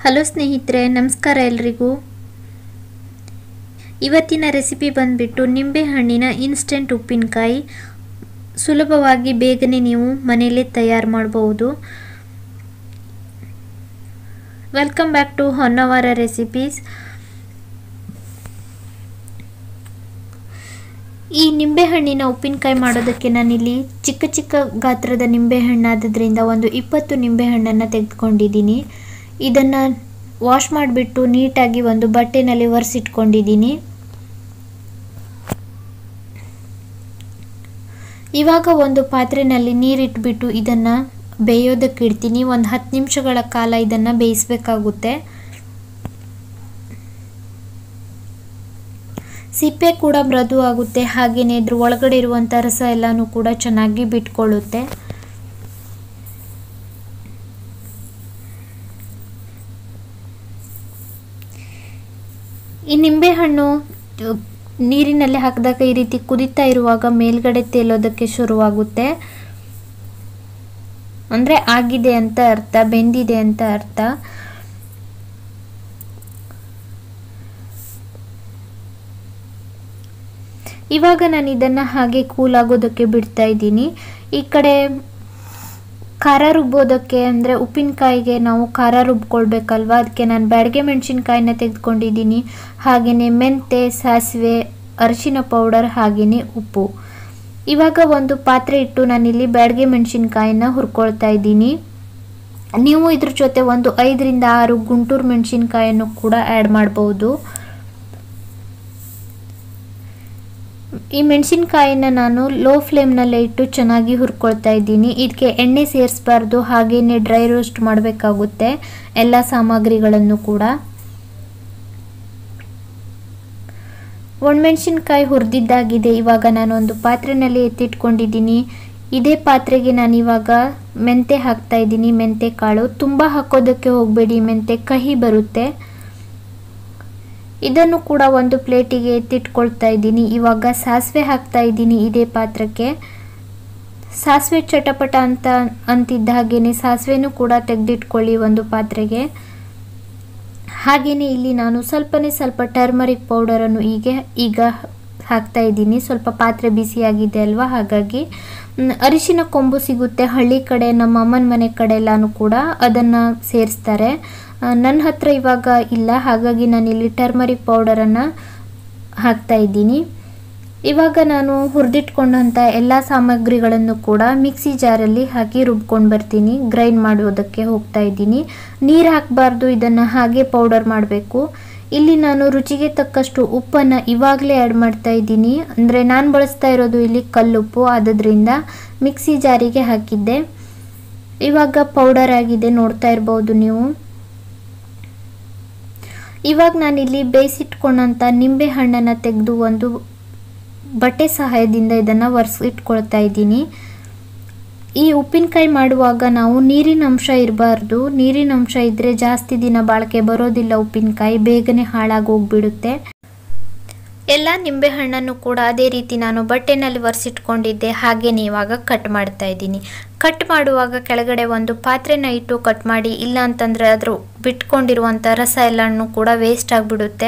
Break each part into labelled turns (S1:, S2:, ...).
S1: hello ಸ್ನೇಹಿತರೆ ನಮಸ್ಕಾರ ಎಲ್ರಿಗೂ ಇವತ್ತಿನ ರೆಸಿಪಿ ಬಂದ್ಬಿಟ್ಟು ನಿಂಬೆಹಣ್ಣಿನ ಇನ್ಸ್ಟೆಂಟ್ ಉಪ್ಪಿನಕಾಯಿ ಸುಲಭವಾಗಿ ಬೇಗನೆ ನೀವು ಮನೆಯಲ್ಲೇ ತಯಾರು ಮಾಡಬಹುದು welcome back to Honnavara recipes ಈ ನಿಂಬೆಹಣ್ಣಿನ ಉಪ್ಪಿನಕಾಯಿ ಮಾಡೋದಕ್ಕೆ ನಾನಿಲ್ಲಿ ಚಿಕ್ಕ ಚಿಕ್ಕ ಗಾತ್ರದ ನಿಂಬೆಹಣ್ಣಾದ್ದರಿಂದ ಒಂದು ಇಪ್ಪತ್ತು ನಿಂಬೆಹಣ್ಣನ್ನು ತೆಗೆದುಕೊಂಡಿದ್ದೀನಿ ಇದನ್ನು ವಾಶ್ ಮಾಡಿಬಿಟ್ಟು ನೀಟಾಗಿ ಒಂದು ಬಟ್ಟೆನಲ್ಲಿ ಒರೆಸಿಟ್ಕೊಂಡಿದ್ದೀನಿ ಇವಾಗ ಒಂದು ಪಾತ್ರೆಯಲ್ಲಿ ನೀರಿಟ್ಬಿಟ್ಟು ಇದನ್ನು ಬೇಯೋದಕ್ಕೆ ಇಡ್ತೀನಿ ಒಂದು ಹತ್ತು ನಿಮಿಷಗಳ ಕಾಲ ಇದನ್ನು ಬೇಯಿಸಬೇಕಾಗುತ್ತೆ ಸಿಪ್ಪೆ ಕೂಡ ಮೃದು ಆಗುತ್ತೆ ಹಾಗೆಯೇ ಇದ್ರ ಒಳಗಡೆ ಇರುವಂಥ ರಸ ಎಲ್ಲನೂ ಕೂಡ ಚೆನ್ನಾಗಿ ಬಿಟ್ಕೊಳ್ಳುತ್ತೆ ಈ ನಿಂಬೆಹಣ್ಣು ನೀರಿನಲ್ಲಿ ಹಾಕಿದಾಗ ಈ ರೀತಿ ಕುದಿತಾ ಇರುವಾಗ ಮೇಲ್ಗಡೆ ತೇಲೋದಕ್ಕೆ ಶುರುವಾಗುತ್ತೆ ಅಂದರೆ ಆಗಿದೆ ಅಂತ ಅರ್ಥ ಬೆಂದಿದೆ ಅಂತ ಅರ್ಥ ಇವಾಗ ನಾನು ಇದನ್ನು ಹಾಗೆ ಕೂಲ್ ಆಗೋದಕ್ಕೆ ಬಿಡ್ತಾ ಇದ್ದೀನಿ ಈ ಕಡೆ ಖಾರ ರುಬ್ಬೋದಕ್ಕೆ ಅಂದರೆ ಉಪ್ಪಿನಕಾಯಿಗೆ ನಾವು ಖಾರ ರುಬ್ಕೊಳ್ಬೇಕಲ್ವ ಅದಕ್ಕೆ ನಾನು ಬ್ಯಾಡಗೆ ಮೆಣಸಿನ್ಕಾಯಿನ ತೆಗೆದುಕೊಂಡಿದ್ದೀನಿ ಹಾಗೆಯೇ ಮೆಂತೆ ಸಾಸಿವೆ ಅರಿಶಿನ ಪೌಡರ್ ಹಾಗೆಯೇ ಉಪ್ಪು ಇವಾಗ ಒಂದು ಪಾತ್ರೆ ಇಟ್ಟು ನಾನಿಲ್ಲಿ ಬ್ಯಾಡಗೆ ಮೆಣಸಿನ್ಕಾಯಿನ ಹುರ್ಕೊಳ್ತಾ ಇದ್ದೀನಿ ನೀವು ಇದ್ರ ಜೊತೆ ಒಂದು ಐದರಿಂದ ಆರು ಗುಂಟೂರು ಮೆಣಸಿನ್ಕಾಯನ್ನು ಕೂಡ ಆ್ಯಡ್ ಮಾಡ್ಬೋದು ಈ ಮೆಣಸಿನ್ಕಾಯಿನ ನಾನು ಲೋ ಫ್ಲೇಮ್ನಲ್ಲೇ ಇಟ್ಟು ಚೆನ್ನಾಗಿ ಹುರ್ಕೊಳ್ತಾ ಇದ್ದೀನಿ ಇದಕ್ಕೆ ಎಣ್ಣೆ ಸೇರಿಸಬಾರ್ದು ಹಾಗೆಯೇ ಡ್ರೈ ರೋಸ್ಟ್ ಮಾಡಬೇಕಾಗುತ್ತೆ ಎಲ್ಲ ಸಾಮಗ್ರಿಗಳನ್ನು ಕೂಡ ಒಣಮೆಣಸಿನ್ಕಾಯಿ ಹುರಿದಿದ್ದಾಗಿದೆ ಇವಾಗ ನಾನೊಂದು ಪಾತ್ರೆಯಲ್ಲಿ ಎತ್ತಿಟ್ಕೊಂಡಿದ್ದೀನಿ ಇದೇ ಪಾತ್ರೆಗೆ ನಾನು ಇವಾಗ ಮೆಂತೆ ಹಾಕ್ತಾ ಇದ್ದೀನಿ ಮೆಂತೆ ಕಾಳು ತುಂಬ ಹಾಕೋದಕ್ಕೆ ಹೋಗಬೇಡಿ ಮೆಂತೆ ಕಹಿ ಬರುತ್ತೆ ಇದನ್ನು ಕೂಡ ಒಂದು ಪ್ಲೇಟಿಗೆ ಎತ್ತಿಟ್ಕೊಳ್ತಾ ಇದ್ದೀನಿ ಇವಾಗ ಸಾಸಿವೆ ಹಾಕ್ತಾ ಇದ್ದೀನಿ ಇದೇ ಪಾತ್ರಕ್ಕೆ ಸಾಸಿವೆ ಚಟಪಟ ಅಂತ ಅಂತಿದ್ದ ಹಾಗೆಯೇ ಸಾಸಿವೆನೂ ಕೂಡ ತೆಗೆದಿಟ್ಕೊಳ್ಳಿ ಒಂದು ಪಾತ್ರೆಗೆ ಹಾಗೆಯೇ ಇಲ್ಲಿ ನಾನು ಸ್ವಲ್ಪನೇ ಸ್ವಲ್ಪ ಟರ್ಮರಿಕ್ ಪೌಡರನ್ನು ಹೀಗೆ ಈಗ ಹಾಕ್ತಾ ಇದ್ದೀನಿ ಸ್ವಲ್ಪ ಪಾತ್ರೆ ಬಿಸಿಯಾಗಿದೆ ಅಲ್ವಾ ಹಾಗಾಗಿ ಅರಿಶಿನ ಕೊಂಬು ಸಿಗುತ್ತೆ ಹಳ್ಳಿ ಕಡೆ ನಮ್ಮ ಅಮ್ಮನ ಮನೆ ಕಡೆ ಎಲ್ಲನೂ ಕೂಡ ಅದನ್ನು ಸೇರಿಸ್ತಾರೆ ನನ್ನ ಹತ್ರ ಇವಾಗ ಇಲ್ಲ ಹಾಗಾಗಿ ನಾನಿಲ್ಲಿ ಟರ್ಮರಿಕ್ ಪೌಡರನ್ನು ಹಾಕ್ತಾ ಇದ್ದೀನಿ ಇವಾಗ ನಾನು ಹುರಿದಿಟ್ಕೊಂಡಂಥ ಎಲ್ಲ ಸಾಮಗ್ರಿಗಳನ್ನು ಕೂಡ ಮಿಕ್ಸಿ ಜಾರಲ್ಲಿ ಹಾಕಿ ರುಬ್ಕೊಂಡು ಬರ್ತೀನಿ ಗ್ರೈಂಡ್ ಮಾಡುವುದಕ್ಕೆ ಹೋಗ್ತಾ ಇದ್ದೀನಿ ನೀರು ಹಾಕಬಾರ್ದು ಇದನ್ನು ಹಾಗೆ ಪೌಡರ್ ಮಾಡಬೇಕು ಇಲ್ಲಿ ನಾನು ರುಚಿಗೆ ತಕ್ಕಷ್ಟು ಉಪ್ಪನ್ನು ಇವಾಗಲೇ ಆ್ಯಡ್ ಮಾಡ್ತಾ ಇದ್ದೀನಿ ಅಂದರೆ ನಾನು ಬಳಸ್ತಾ ಇರೋದು ಇಲ್ಲಿ ಕಲ್ಲುಪ್ಪು ಆದದ್ರಿಂದ ಮಿಕ್ಸಿ ಜಾರಿಗೆ ಹಾಕಿದ್ದೆ ಇವಾಗ ಪೌಡರ್ ಆಗಿದೆ ನೋಡ್ತಾ ಇರ್ಬೋದು ನೀವು ಇವಾಗ ನಾನಿಲ್ಲಿ ಬೇಯಿಸಿಟ್ಕೊಂಡಂಥ ನಿಂಬೆ ಹಣ್ಣನ್ನು ತೆಗೆದು ಒಂದು ಬಟ್ಟೆ ಸಹಾಯದಿಂದ ಇದನ್ನು ಒರೆಸಿಟ್ಕೊಳ್ತಾ ಇದ್ದೀನಿ ಈ ಉಪ್ಪಿನಕಾಯಿ ಮಾಡುವಾಗ ನಾವು ನೀರಿನ ಅಂಶ ಇರಬಾರ್ದು ನೀರಿನ ಅಂಶ ಇದ್ದರೆ ಜಾಸ್ತಿ ದಿನ ಬಾಳಿಕೆ ಬರೋದಿಲ್ಲ ಉಪ್ಪಿನಕಾಯಿ ಬೇಗನೆ ಹಾಳಾಗಿ ಹೋಗ್ಬಿಡುತ್ತೆ ಎಲ್ಲ ನಿಂಬೆಹಣ್ಣನ್ನು ಕೂಡ ಅದೇ ರೀತಿ ನಾನು ಬಟ್ಟೆನಲ್ಲಿ ಒರೆಸಿಟ್ಕೊಂಡಿದ್ದೆ ಹಾಗೆಯೇ ಇವಾಗ ಕಟ್ ಮಾಡ್ತಾ ಇದ್ದೀನಿ ಕಟ್ ಮಾಡುವಾಗ ಕೆಳಗಡೆ ಒಂದು ಪಾತ್ರೆನ ಇಟ್ಟು ಕಟ್ ಮಾಡಿ ಇಲ್ಲ ಅಂತಂದರೆ ಅದ್ರ ಬಿಟ್ಕೊಂಡಿರುವಂಥ ರಸ ಎಲ್ಲನೂ ಕೂಡ ವೇಸ್ಟ್ ಆಗಿಬಿಡುತ್ತೆ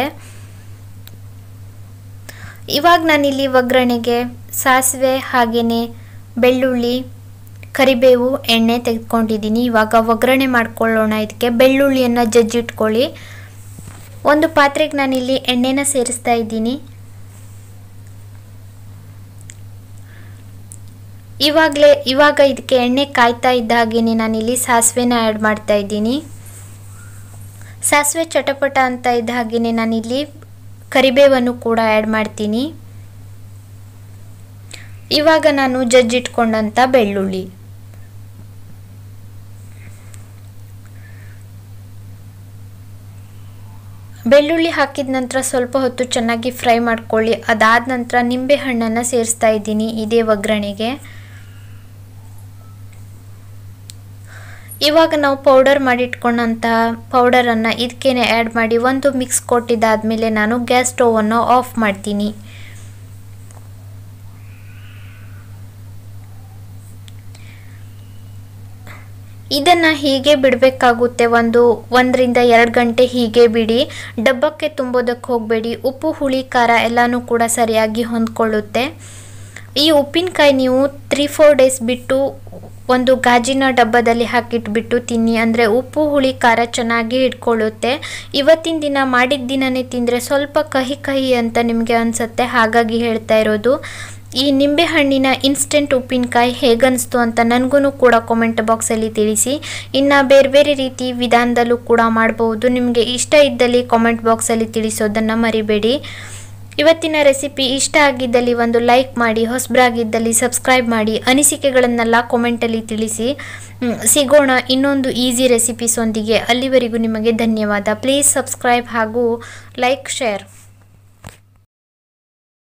S1: ಇವಾಗ ನಾನಿಲ್ಲಿ ಒಗ್ಗರಣೆಗೆ ಸಾಸಿವೆ ಹಾಗೆಯೇ ಬೆಳ್ಳುಳ್ಳಿ ಕರಿಬೇವು ಎಣ್ಣೆ ತೆಗೆದುಕೊಂಡಿದ್ದೀನಿ ಇವಾಗ ಒಗ್ಗರಣೆ ಮಾಡ್ಕೊಳ್ಳೋಣ ಇದಕ್ಕೆ ಬೆಳ್ಳುಳ್ಳಿಯನ್ನು ಜಜ್ಜಿಟ್ಕೊಳ್ಳಿ ಒಂದು ಪಾತ್ರೆಗೆ ನಾನಿಲ್ಲಿ ಎಣ್ಣೆನ ಸೇರಿಸ್ತಾ ಇದ್ದೀನಿ ಇವಾಗಲೇ ಇವಾಗ ಇದಕ್ಕೆ ಎಣ್ಣೆ ಕಾಯ್ತಾ ಇದ್ದ ಹಾಗೇನೆ ನಾನಿಲ್ಲಿ ಸಾಸಿವೆನ ಆ್ಯಡ್ ಮಾಡ್ತಾ ಇದ್ದೀನಿ ಸಾಸಿವೆ ಚಟಪಟ ಅಂತ ಇದ್ದ ಹಾಗೇನೆ ನಾನಿಲ್ಲಿ ಕರಿಬೇವನ್ನು ಕೂಡ ಆ್ಯಡ್ ಮಾಡ್ತೀನಿ ಇವಾಗ ನಾನು ಜಜ್ಜಿಟ್ಕೊಂಡಂಥ ಬೆಳ್ಳುಳ್ಳಿ ಬೆಳ್ಳುಳ್ಳಿ ಹಾಕಿದ ನಂತರ ಸ್ವಲ್ಪ ಹೊತ್ತು ಚೆನ್ನಾಗಿ ಫ್ರೈ ಮಾಡ್ಕೊಳ್ಳಿ ಅದಾದ ನಂತರ ನಿಂಬೆ ಹಣ್ಣನ್ನು ಸೇರಿಸ್ತಾ ಇದ್ದೀನಿ ಇದೇ ಒಗ್ಗರಣೆಗೆ ಇವಾಗ ನಾವು ಪೌಡರ್ ಮಾಡಿಟ್ಕೊಂಡಂತಹ ಪೌಡರನ್ನು ಇದಕ್ಕೇನೆ ಆ್ಯಡ್ ಮಾಡಿ ಒಂದು ಮಿಕ್ಸ್ ಕೊಟ್ಟಿದ್ದಾದಮೇಲೆ ನಾನು ಗ್ಯಾಸ್ ಸ್ಟೋವನ್ನು ಆಫ್ ಮಾಡ್ತೀನಿ ಇದನ್ನು ಹೀಗೆ ಬಿಡಬೇಕಾಗುತ್ತೆ ಒಂದು ಒಂದರಿಂದ ಎರಡು ಗಂಟೆ ಹೀಗೆ ಬಿಡಿ ಡಬ್ಬಕ್ಕೆ ತುಂಬೋದಕ್ಕೆ ಹೋಗಬೇಡಿ ಉಪ್ಪು ಹುಳಿ ಖಾರ ಎಲ್ಲನೂ ಕೂಡ ಸರಿಯಾಗಿ ಹೊಂದ್ಕೊಳ್ಳುತ್ತೆ ಈ ಉಪ್ಪಿನಕಾಯಿ ನೀವು ತ್ರೀ ಫೋರ್ ಡೇಸ್ ಬಿಟ್ಟು ಒಂದು ಗಾಜಿನ ಡಬ್ಬದಲ್ಲಿ ಹಾಕಿಟ್ಬಿಟ್ಟು ತಿನ್ನಿ ಅಂದರೆ ಉಪ್ಪು ಹುಳಿ ಖಾರ ಚೆನ್ನಾಗಿ ಹಿಡ್ಕೊಳ್ಳುತ್ತೆ ಇವತ್ತಿನ ದಿನ ಮಾಡಿದ ದಿನನೇ ತಿಂದರೆ ಸ್ವಲ್ಪ ಕಹಿ ಕಹಿ ಅಂತ ನಿಮಗೆ ಅನಿಸುತ್ತೆ ಹಾಗಾಗಿ ಹೇಳ್ತಾ ಇರೋದು ಈ ನಿಂಬೆಹಣ್ಣಿನ ಇನ್ಸ್ಟೆಂಟ್ ಉಪ್ಪಿನಕಾಯಿ ಹೇಗನ್ನಿಸ್ತು ಅಂತ ನನಗೂ ಕೂಡ ಕಾಮೆಂಟ್ ಬಾಕ್ಸಲ್ಲಿ ತಿಳಿಸಿ ಇನ್ನು ಬೇರೆ ಬೇರೆ ರೀತಿ ವಿಧಾನದಲ್ಲೂ ಕೂಡ ಮಾಡಬಹುದು ನಿಮಗೆ ಇಷ್ಟ ಇದ್ದಲ್ಲಿ ಕಾಮೆಂಟ್ ಬಾಕ್ಸಲ್ಲಿ ತಿಳಿಸೋದನ್ನು ಮರಿಬೇಡಿ ಇವತ್ತಿನ ರೆಸಿಪಿ ಇಷ್ಟ ಆಗಿದ್ದಲ್ಲಿ ಒಂದು ಲೈಕ್ ಮಾಡಿ ಹೊಸಬರಾಗಿದ್ದಲ್ಲಿ ಸಬ್ಸ್ಕ್ರೈಬ್ ಮಾಡಿ ಅನಿಸಿಕೆಗಳನ್ನೆಲ್ಲ ಕಾಮೆಂಟಲ್ಲಿ ತಿಳಿಸಿ ಮ್, ಸಿಗೋಣ ಇನ್ನೊಂದು ಈಸಿ ರೆಸಿಪೀಸೊಂದಿಗೆ ಅಲ್ಲಿವರೆಗೂ ನಿಮಗೆ ಧನ್ಯವಾದ ಪ್ಲೀಸ್ ಸಬ್ಸ್ಕ್ರೈಬ್ ಹಾಗೂ ಲೈಕ್ ಶೇರ್